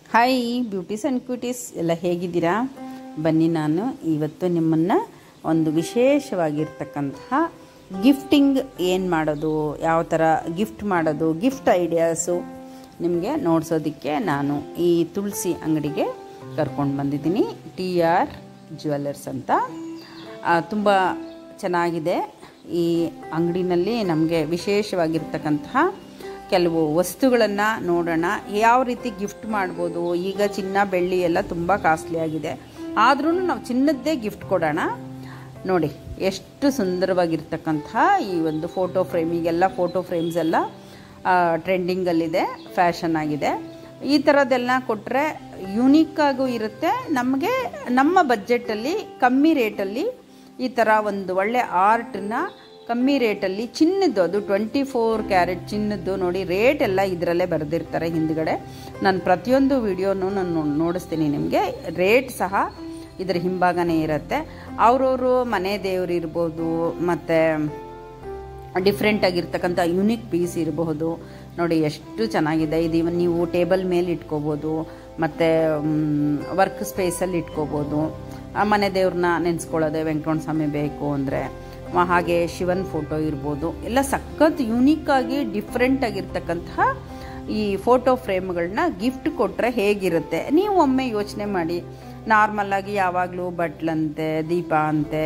hi beauties and ಕ್ಯೂಟೀಸ್ ಎಲ್ಲ ಹೇಗಿದ್ದೀರಾ ಬನ್ನಿ ನಾನು ಇವತ್ತು ನಿಮ್ಮನ್ನು ಒಂದು ವಿಶೇಷವಾಗಿರ್ತಕ್ಕಂತಹ ಗಿಫ್ಟಿಂಗ್ ಏನು ಮಾಡೋದು ಯಾವ ಥರ ಗಿಫ್ಟ್ ಮಾಡೋದು ಗಿಫ್ಟ್ ಐಡಿಯಾಸು ನಿಮಗೆ ನೋಡ್ಸೋದಕ್ಕೆ ನಾನು ಈ ತುಳಸಿ ಅಂಗಡಿಗೆ ಕರ್ಕೊಂಡು ಬಂದಿದ್ದೀನಿ ಟಿ ಆರ್ ಜ್ಯುವೆಲ್ಲರ್ಸ್ ಅಂತ ತುಂಬ ಚೆನ್ನಾಗಿದೆ ಈ ಅಂಗಡಿನಲ್ಲಿ ನಮಗೆ ವಿಶೇಷವಾಗಿರ್ತಕ್ಕಂತಹ ಕೆಲವು ವಸ್ತುಗಳನ್ನು ನೋಡೋಣ ಯಾವ ರೀತಿ ಗಿಫ್ಟ್ ಮಾಡ್ಬೋದು ಈಗ ಚಿನ್ನ ಬೆಳ್ಳಿ ಎಲ್ಲ ತುಂಬ ಕಾಸ್ಟ್ಲಿ ಆಗಿದೆ ಆದ್ರೂ ನಾವು ಚಿನ್ನದ್ದೇ ಗಿಫ್ಟ್ ಕೊಡೋಣ ನೋಡಿ ಎಷ್ಟು ಸುಂದರವಾಗಿರ್ತಕ್ಕಂತಹ ಈ ಒಂದು ಫೋಟೋ ಫ್ರೇಮ್ ಈಗೆಲ್ಲ ಫೋಟೋ ಫ್ರೇಮ್ಸ್ ಎಲ್ಲ ಟ್ರೆಂಡಿಂಗಲ್ಲಿದೆ ಫ್ಯಾಷನ್ ಆಗಿದೆ ಈ ಥರದ್ದೆಲ್ಲ ಕೊಟ್ಟರೆ ಯುನೀಕಾಗೂ ಇರುತ್ತೆ ನಮಗೆ ನಮ್ಮ ಬಜೆಟಲ್ಲಿ ಕಮ್ಮಿ ರೇಟಲ್ಲಿ ಈ ಥರ ಒಂದು ಒಳ್ಳೆ ಆರ್ಟನ್ನ ಕಮ್ಮಿ ರೇಟಲ್ಲಿ ಚಿನ್ನದ್ದು ಅದು ಟ್ವೆಂಟಿ ಫೋರ್ ಕ್ಯಾರೆಟ್ ಚಿನ್ನದ್ದು ನೋಡಿ ರೇಟ್ ಎಲ್ಲ ಇದರಲ್ಲೇ ಬರೆದಿರ್ತಾರೆ ಹಿಂದ್ಗಡೆ ನಾನು ಪ್ರತಿಯೊಂದು ವಿಡಿಯೋನು ನಾನು ನೋಡಿಸ್ತೀನಿ ನಿಮಗೆ ರೇಟ್ ಸಹ ಇದರ ಹಿಂಭಾಗನೇ ಇರುತ್ತೆ ಅವ್ರವರು ಮನೆ ದೇವ್ರು ಇರ್ಬೋದು ಮತ್ತು ಡಿಫ್ರೆಂಟ್ ಆಗಿರ್ತಕ್ಕಂಥ ಯುನಿಕ್ ಪೀಸ್ ಇರಬಹುದು ನೋಡಿ ಎಷ್ಟು ಚೆನ್ನಾಗಿದೆ ಇದು ಇವನ್ ನೀವು ಟೇಬಲ್ ಮೇಲೆ ಇಟ್ಕೋಬೋದು ಮತ್ತು ವರ್ಕ್ ಸ್ಪೇಸಲ್ಲಿ ಇಟ್ಕೋಬೋದು ಆ ಮನೆ ದೇವ್ರನ್ನ ನೆನೆಸ್ಕೊಳ್ಳೋದೆ ವೆಂಕಟರಮಣ ಸ್ವಾಮಿ ಬೇಕು ಅಂದರೆ ಹಾಗೆ ಶಿವನ್ ಫೋಟೋ ಇರ್ಬೋದು ಎಲ್ಲ ಸಖತ್ ಯುನೀಕಾಗಿ ಡಿಫ್ರೆಂಟ್ ಆಗಿರ್ತಕ್ಕಂತಹ ಈ ಫೋಟೋ ಫ್ರೇಮ್ಗಳನ್ನ ಗಿಫ್ಟ್ ಕೊಟ್ಟರೆ ಹೇಗಿರುತ್ತೆ ನೀವು ಒಮ್ಮೆ ಯೋಚನೆ ಮಾಡಿ ನಾರ್ಮಲ್ಲಾಗಿ ಯಾವಾಗಲೂ ಬಟ್ಲಂತೆ ದೀಪ ಅಂತೆ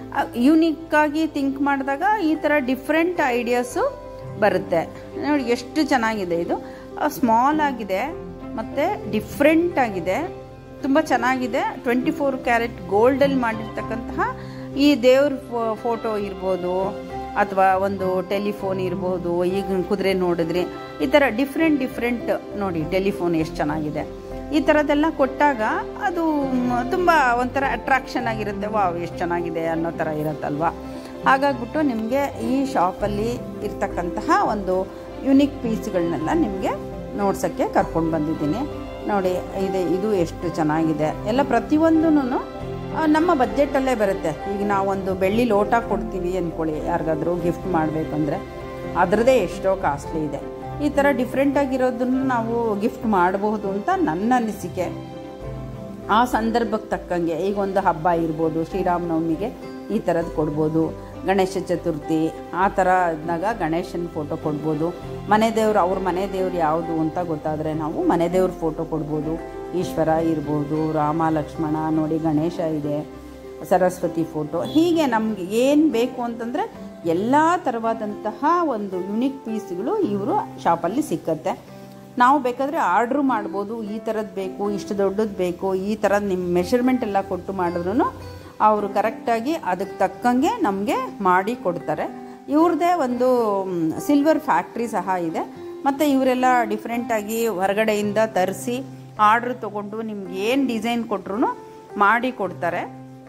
ಯುನೀಕಾಗಿ ಥಿಂಕ್ ಮಾಡಿದಾಗ ಈ ಥರ ಡಿಫ್ರೆಂಟ್ ಐಡಿಯಾಸು ಬರುತ್ತೆ ನೋಡಿ ಎಷ್ಟು ಚೆನ್ನಾಗಿದೆ ಇದು ಸ್ಮಾಲ್ ಆಗಿದೆ ಮತ್ತು ಡಿಫ್ರೆಂಟ್ ಆಗಿದೆ ತುಂಬ ಚೆನ್ನಾಗಿದೆ ಟ್ವೆಂಟಿ ಫೋರ್ ಕ್ಯಾರೆಟ್ ಗೋಲ್ಡಲ್ಲಿ ಮಾಡಿರ್ತಕ್ಕಂತಹ ಈ ದೇವ್ರ ಫೋಟೋ ಇರ್ಬೋದು ಅಥವಾ ಒಂದು ಟೆಲಿಫೋನ್ ಇರ್ಬೋದು ಈಗ ಕುದುರೆ ನೋಡಿದ್ರಿ ಈ ಥರ ಡಿಫ್ರೆಂಟ್ ಡಿಫ್ರೆಂಟ್ ನೋಡಿ ಟೆಲಿಫೋನ್ ಎಷ್ಟು ಚೆನ್ನಾಗಿದೆ ಈ ಥರದ್ದೆಲ್ಲ ಕೊಟ್ಟಾಗ ಅದು ತುಂಬ ಒಂಥರ ಅಟ್ರಾಕ್ಷನ್ ಆಗಿರುತ್ತೆ ವಾವ್ ಎಷ್ಟು ಚೆನ್ನಾಗಿದೆ ಅನ್ನೋ ಥರ ಇರುತ್ತಲ್ವ ಹಾಗಾಗ್ಬಿಟ್ಟು ನಿಮಗೆ ಈ ಶಾಪಲ್ಲಿ ಇರ್ತಕ್ಕಂತಹ ಒಂದು ಯುನಿಕ್ ಪೀಸ್ಗಳನ್ನೆಲ್ಲ ನಿಮಗೆ ನೋಡ್ಸೋಕ್ಕೆ ಕರ್ಕೊಂಡು ಬಂದಿದ್ದೀನಿ ನೋಡಿ ಇದೆ ಇದು ಎಷ್ಟು ಚೆನ್ನಾಗಿದೆ ಎಲ್ಲ ಪ್ರತಿಯೊಂದೂ ನಮ್ಮ ಬಜೆಟಲ್ಲೇ ಬರುತ್ತೆ ಈಗ ನಾವೊಂದು ಬೆಳ್ಳಿ ಲೋಟ ಕೊಡ್ತೀವಿ ಅಂದ್ಕೊಳ್ಳಿ ಯಾರಿಗಾದ್ರೂ ಗಿಫ್ಟ್ ಮಾಡಬೇಕಂದ್ರೆ ಅದರದ್ದೇ ಎಷ್ಟೋ ಕಾಸ್ಟ್ಲಿ ಇದೆ ಈ ಥರ ಡಿಫ್ರೆಂಟಾಗಿರೋದನ್ನು ನಾವು ಗಿಫ್ಟ್ ಮಾಡಬಹುದು ಅಂತ ನನ್ನ ಅನಿಸಿಕೆ ಆ ಸಂದರ್ಭಕ್ಕೆ ತಕ್ಕಂಗೆ ಈಗ ಒಂದು ಹಬ್ಬ ಇರ್ಬೋದು ಶ್ರೀರಾಮನವಮಿಗೆ ಈ ಥರದ್ದು ಕೊಡ್ಬೋದು ಗಣೇಶ ಚತುರ್ಥಿ ಆ ಥರ ಇದ್ದಾಗ ಗಣೇಶನ ಫೋಟೋ ಕೊಡ್ಬೋದು ಮನೆ ದೇವ್ರು ಅವ್ರ ಮನೆ ದೇವ್ರು ಯಾವುದು ಅಂತ ಗೊತ್ತಾದರೆ ನಾವು ಮನೆ ದೇವ್ರ ಫೋಟೋ ಕೊಡ್ಬೋದು ಈಶ್ವರ ಇರ್ಬೋದು ರಾಮ ಲಕ್ಷ್ಮಣ ನೋಡಿ ಗಣೇಶ ಇದೆ ಸರಸ್ವತಿ ಫೋಟೋ ಹೀಗೆ ನಮಗೆ ಏನು ಬೇಕು ಅಂತಂದರೆ ಎಲ್ಲ ಥರವಾದಂತಹ ಒಂದು ಯುನಿಕ್ ಪೀಸ್ಗಳು ಇವರು ಶಾಪಲ್ಲಿ ಸಿಕ್ಕತ್ತೆ ನಾವು ಬೇಕಾದರೆ ಆರ್ಡ್ರ್ ಮಾಡ್ಬೋದು ಈ ಥರದ್ದು ಬೇಕು ಇಷ್ಟು ದೊಡ್ಡದು ಬೇಕು ಈ ಥರದ್ದು ನಿಮ್ಮ ಮೆಷರ್ಮೆಂಟ್ ಎಲ್ಲ ಕೊಟ್ಟು ಮಾಡಿದ್ರು ಅವರು ಕರೆಕ್ಟಾಗಿ ಅದಕ್ಕೆ ತಕ್ಕಂಗೆ ನಮಗೆ ಮಾಡಿ ಕೊಡ್ತಾರೆ ಇವ್ರದ್ದೇ ಒಂದು ಸಿಲ್ವರ್ ಫ್ಯಾಕ್ಟ್ರಿ ಸಹ ಇದೆ ಮತ್ತು ಇವರೆಲ್ಲ ಡಿಫ್ರೆಂಟಾಗಿ ಹೊರಗಡೆಯಿಂದ ತರಿಸಿ ಆರ್ಡ್ರ್ ತೊಗೊಂಡು ನಿಮ್ಗೆ ಏನು ಡಿಸೈನ್ ಕೊಟ್ಟರು ಮಾಡಿ ಕೊಡ್ತಾರೆ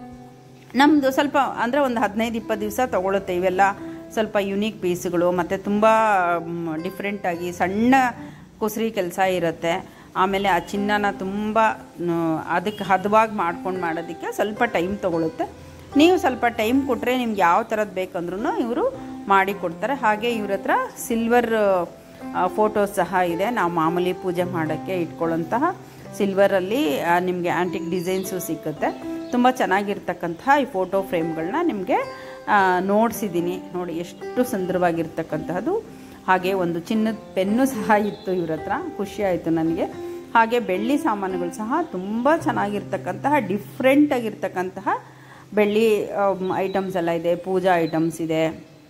ನಮ್ಮದು ಸ್ವಲ್ಪ ಅಂದರೆ ಒಂದು ಹದಿನೈದು ಇಪ್ಪತ್ತು ದಿವಸ ತೊಗೊಳುತ್ತೆ ಇವೆಲ್ಲ ಸ್ವಲ್ಪ ಯುನೀಕ್ ಪೀಸ್ಗಳು ಮತ್ತು ತುಂಬ ಡಿಫ್ರೆಂಟಾಗಿ ಸಣ್ಣ ಕುಸ್ರಿ ಕೆಲಸ ಇರುತ್ತೆ ಆಮೇಲೆ ಆ ಚಿನ್ನನ ತುಂಬ ಅದಕ್ಕೆ ಹದವಾಗಿ ಮಾಡ್ಕೊಂಡು ಮಾಡೋದಕ್ಕೆ ಸ್ವಲ್ಪ ಟೈಮ್ ತೊಗೊಳುತ್ತೆ ನೀವು ಸ್ವಲ್ಪ ಟೈಮ್ ಕೊಟ್ಟರೆ ನಿಮ್ಗೆ ಯಾವ ಥರದ್ದು ಬೇಕಂದ್ರೂ ಇವರು ಮಾಡಿ ಕೊಡ್ತಾರೆ ಹಾಗೆ ಇವ್ರ ಹತ್ರ ಸಿಲ್ವರ್ ಫೋಟೋಸ್ ಸಹ ಇದೆ ನಾವು ಮಾಮೂಲಿ ಪೂಜೆ ಮಾಡೋಕ್ಕೆ ಇಟ್ಕೊಳ್ಳೋಂತಹ ಸಿಲ್ವರಲ್ಲಿ ನಿಮಗೆ ಆ್ಯಂಟಿಕ್ ಡಿಸೈನ್ಸು ಸಿಕ್ಕುತ್ತೆ ತುಂಬ ಚೆನ್ನಾಗಿರ್ತಕ್ಕಂತಹ ಈ ಫೋಟೋ ಫ್ರೇಮ್ಗಳನ್ನ ನಿಮಗೆ ನೋಡಿಸಿದ್ದೀನಿ ನೋಡಿ ಎಷ್ಟು ಸುಂದರವಾಗಿರ್ತಕ್ಕಂತಹದ್ದು ಹಾಗೆ ಒಂದು ಚಿನ್ನದ ಪೆನ್ನು ಸಹ ಇತ್ತು ಇವ್ರ ಹತ್ರ ಖುಷಿ ಆಯಿತು ನನಗೆ ಹಾಗೆ ಬೆಳ್ಳಿ ಸಾಮಾನುಗಳು ಸಹ ತುಂಬ ಚೆನ್ನಾಗಿರ್ತಕ್ಕಂತಹ ಡಿಫ್ರೆಂಟ್ ಆಗಿರ್ತಕ್ಕಂತಹ ಬೆಳ್ಳಿ ಐಟಮ್ಸ್ ಎಲ್ಲ ಇದೆ ಪೂಜಾ ಐಟಮ್ಸ್ ಇದೆ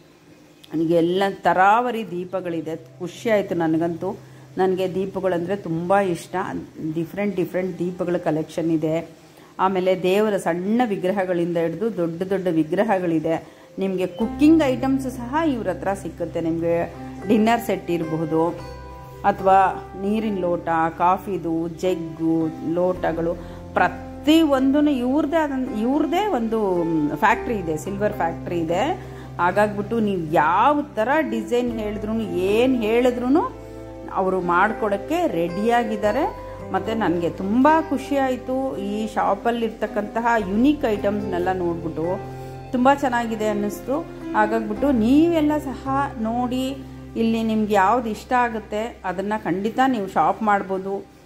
ನನಗೆ ಎಲ್ಲ ತರಾವರಿ ದೀಪಗಳಿದೆ ಖುಷಿ ಆಯಿತು ನನಗಂತೂ ನನಗೆ ದೀಪಗಳಂದರೆ ತುಂಬ ಇಷ್ಟ ಡಿಫ್ರೆಂಟ್ ಡಿಫ್ರೆಂಟ್ ದೀಪಗಳ ಕಲೆಕ್ಷನ್ ಇದೆ ಆಮೇಲೆ ದೇವರ ಸಣ್ಣ ವಿಗ್ರಹಗಳಿಂದ ಹಿಡಿದು ದೊಡ್ಡ ದೊಡ್ಡ ವಿಗ್ರಹಗಳಿದೆ ನಿಮಗೆ ಕುಕ್ಕಿಂಗ್ ಐಟಮ್ಸ್ ಸಹ ಇವ್ರ ಹತ್ರ ಸಿಕ್ಕುತ್ತೆ ನಿಮಗೆ ಡಿನ್ನರ್ ಸೆಟ್ ಇರಬಹುದು ಅಥವಾ ನೀರಿನ ಲೋಟ ಕಾಫಿದು ಜಗ್ಗು ಲೋಟಗಳು ಪ್ರತಿಯೊಂದೂ ಇವ್ರದ್ದೇ ಆದ ಇವ್ರದ್ದೇ ಒಂದು ಫ್ಯಾಕ್ಟ್ರಿ ಇದೆ ಸಿಲ್ವರ್ ಫ್ಯಾಕ್ಟ್ರಿ ಇದೆ ಹಾಗಾಗ್ಬಿಟ್ಟು ನೀವು ಯಾವ ಥರ ಡಿಸೈನ್ ಹೇಳಿದ್ರು ಏನು ಹೇಳಿದ್ರು ಅವರು ಮಾಡಿಕೊಡೋಕ್ಕೆ ರೆಡಿಯಾಗಿದ್ದಾರೆ ಮತ್ತು ನನಗೆ ತುಂಬ ಖುಷಿ ಆಯಿತು ಈ ಶಾಪಲ್ಲಿರ್ತಕ್ಕಂತಹ ಯುನೀಕ್ ಐಟಮ್ಸ್ನೆಲ್ಲ ನೋಡ್ಬಿಟ್ಟು ತುಂಬ ಚೆನ್ನಾಗಿದೆ ಅನ್ನಿಸ್ತು ಹಾಗಾಗ್ಬಿಟ್ಟು ನೀವೆಲ್ಲ ಸಹ ನೋಡಿ ಇಲ್ಲಿ ನಿಮ್ಗೆ ಯಾವ್ದು ಇಷ್ಟ ಆಗುತ್ತೆ ಅದನ್ನು ಖಂಡಿತ ನೀವು ಶಾಪ್ ಮಾಡ್ಬೋದು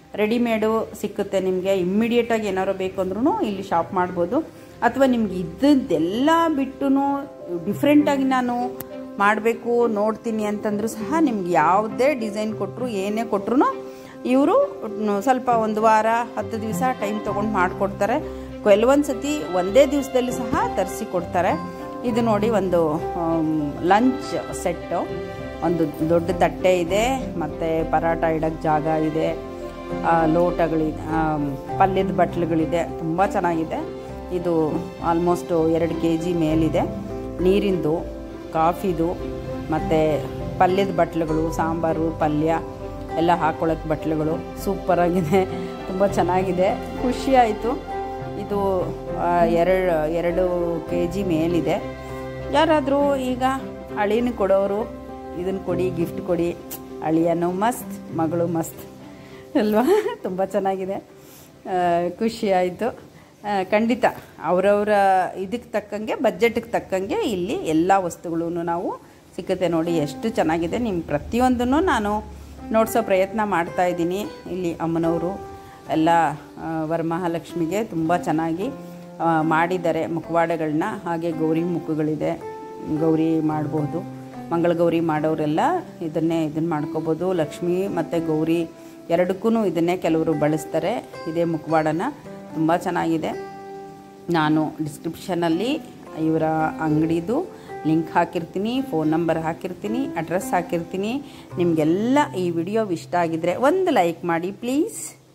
ರೆಡಿಮೇಡು ಸಿಕ್ಕುತ್ತೆ ನಿಮಗೆ ಇಮ್ಮಿಡಿಯೇಟಾಗಿ ಏನಾರು ಬೇಕು ಅಂದ್ರೂ ಇಲ್ಲಿ ಶಾಪ್ ಮಾಡ್ಬೋದು ಅಥವಾ ನಿಮ್ಗೆ ಇದ್ದದ್ದೆಲ್ಲ ಬಿಟ್ಟು ಡಿಫ್ರೆಂಟಾಗಿ ನಾನು ಮಾಡಬೇಕು ನೋಡ್ತೀನಿ ಅಂತಂದ್ರೂ ಸಹ ನಿಮ್ಗೆ ಯಾವುದೇ ಡಿಸೈನ್ ಕೊಟ್ಟರು ಏನೇ ಕೊಟ್ಟರು ಇವರು ಸ್ವಲ್ಪ ಒಂದು ವಾರ ಹತ್ತು ದಿವಸ ಟೈಮ್ ತೊಗೊಂಡು ಮಾಡಿಕೊಡ್ತಾರೆ ಕೆಲವೊಂದು ಸತಿ ಒಂದೇ ದಿವಸದಲ್ಲಿ ಸಹ ತರಿಸಿ ಕೊಡ್ತಾರೆ ಇದು ನೋಡಿ ಒಂದು ಲಂಚ್ ಸೆಟ್ಟು ಒಂದು ದೊಡ್ಡ ತಟ್ಟೆ ಇದೆ ಮತ್ತು ಪರಾಟ ಇಡೋಕ್ಕೆ ಜಾಗ ಇದೆ ಆ, ಲೋಟಗಳಿದೆ ಆ, ಪಲ್ಯದ ಬಟ್ಲುಗಳಿದೆ ತುಂಬ ಚೆನ್ನಾಗಿದೆ ಇದು ಆಲ್ಮೋಸ್ಟ್ ಎರಡು ಕೆ ಜಿ ಮೇಲಿದೆ ನೀರಿಂದು ಕಾಫಿದು ಮತ್ತು ಪಲ್ಯದ ಬಟ್ಲುಗಳು ಸಾಂಬಾರು ಪಲ್ಯ ಎಲ್ಲ ಹಾಕ್ಕೊಳ್ಳೋಕ್ಕೆ ಬಟ್ಲುಗಳು ಸೂಪರಾಗಿದೆ ತುಂಬ ಚೆನ್ನಾಗಿದೆ ಖುಷಿ ಆಯಿತು ಇದು ಎರಡು ಎರಡು ಕೆ ಜಿ ಮೇಲಿದೆ ಯಾರಾದರೂ ಈಗ ಅಳಿನ ಕೊಡೋರು ಇದನ್ನು ಕೊಡಿ ಗಿಫ್ಟ್ ಕೊಡಿ ಅಳಿಯನು ಮಸ್ತ್ ಮಗಳು ಮಸ್ತ್ ಅಲ್ವಾ ತುಂಬ ಚೆನ್ನಾಗಿದೆ ಆ, ಖುಷಿ ಆಯಿತು ಖಂಡಿತ ಅವರವರ ಇದಕ್ಕೆ ತಕ್ಕಂಗೆ ಬಜೆಟ್ಗೆ ತಕ್ಕಂಗೆ ಇಲ್ಲಿ ಎಲ್ಲ ವಸ್ತುಗಳೂ ನಾವು ಸಿಕ್ಕುತ್ತೆ ನೋಡಿ ಎಷ್ಟು ಚೆನ್ನಾಗಿದೆ ನಿಮ್ಮ ಪ್ರತಿಯೊಂದನ್ನು ನಾನು ನೋಡಿಸೋ ಪ್ರಯತ್ನ ಮಾಡ್ತಾ ಇದ್ದೀನಿ ಇಲ್ಲಿ ಅಮ್ಮನವರು ಎಲ್ಲ ಆ, ವರಮಹಾಲಕ್ಷ್ಮಿಗೆ ತುಂಬ ಚೆನ್ನಾಗಿ ಆ, ಮಾಡಿದ್ದಾರೆ ಮುಖವಾಡಗಳನ್ನ ಹಾಗೆ ಗೌರಿ ಮುಖಗಳಿದೆ ಗೌರಿ ಮಾಡ್ಬೋದು ಮಂಗಳಗೌರಿ ಮಾಡೋರೆಲ್ಲ ಇದನ್ನೇ ಇದನ್ನು ಮಾಡ್ಕೋಬೋದು ಲಕ್ಷ್ಮಿ ಮತ್ತು ಗೌರಿ ಎರಡಕ್ಕೂ ಇದನ್ನೇ ಕೆಲವರು ಬಳಸ್ತಾರೆ ಇದೇ ಮುಖವಾಡನ ತುಂಬ ಚೆನ್ನಾಗಿದೆ ನಾನು ಡಿಸ್ಕ್ರಿಪ್ಷನಲ್ಲಿ ಇವರ ಅಂಗಡಿದು ಲಿಂಕ್ ಹಾಕಿರ್ತೀನಿ ಫೋನ್ ನಂಬರ್ ಹಾಕಿರ್ತೀನಿ ಅಡ್ರೆಸ್ ಹಾಕಿರ್ತೀನಿ ನಿಮಗೆಲ್ಲ ಈ ವಿಡಿಯೋ ಇಷ್ಟ ಆಗಿದ್ರೆ ಒಂದು ಲೈಕ್ ಮಾಡಿ ಪ್ಲೀಸ್